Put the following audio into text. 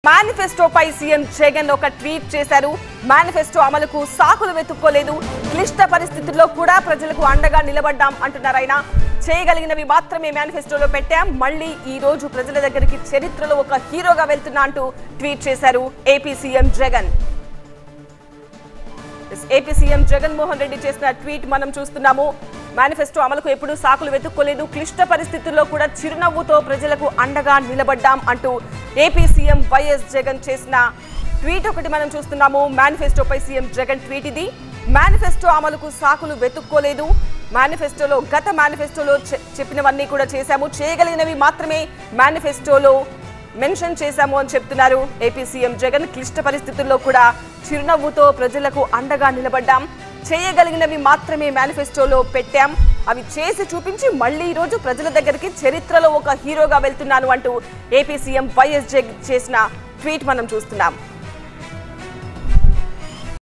మేనిఫెస్టోపై CM Jagan ఒక tweet చేశారు manifesto అమలుకు సాకులు వెతుక్కోలేదు క్లిష్ట పరిస్థితుల్లో కూడా ప్రజలకు అండగా నిలబడ్డాం అంటున్నారు ఆయన చేయగలిగినవి మాత్రమే మేనిఫెస్టోలో పెట్టాం మళ్ళీ ఈ రోజు ప్రజల దగ్గరికి చరిత్రలో ఒక హీరోగా వెళ్తున్నా అంటూ ట్వీట్ చేశారు AP CM Jagan yes, AP CM Jaganmohan Reddy చేసిన ట్వీట్ మనం చూస్తున్నాము మేనిఫెస్టో అమలుకు ఎప్పుడూ సాకులు వెతుక్కోలేదు క్లిష్ట పరిస్థితుల్లో కూడా చిరునవ్వుతో ప్రజలకు అండగా నిలబడ్డాం అంటూ ఏపీ సీఎం వైఎస్ జగన్ చేసిన ట్వీట్ ఒకటి మనం చూస్తున్నాము మేనిఫెస్టోపై సీఎం జగన్ ట్వీట్ ఇది మేనిఫెస్టో అమలుకు సాకులు వెతుక్కోలేదు మేనిఫెస్టోలో గత మేనిఫెస్టోలో చె- చెప్పినవన్నీ కూడా చేశాము చేయగలిగినవి మాత్రమే మేనిఫెస్టోలో మెన్షన్ చేశాము అని చెప్తున్నారు ఏపీ సీఎం జగన్ క్లిష్ట పరిస్థితుల్లో కూడా చిరునవ్వుతో ప్రజలకు అండగా నిలబడ్డాం చేయగలిగినవి మాత్రమే మేనిఫెస్టోలో పెట్టాం అవి చేసి చూపించి మళ్ళీ ఈ రోజు ప్రజల దగ్గరికి చరిత్రలో ఒక హీరోగా వెళ్తున్నాను అంటూ ఏపీ సీఎం వైఎస్ జగన్ చేసిన ట్వీట్ మనం చూస్తున్నాం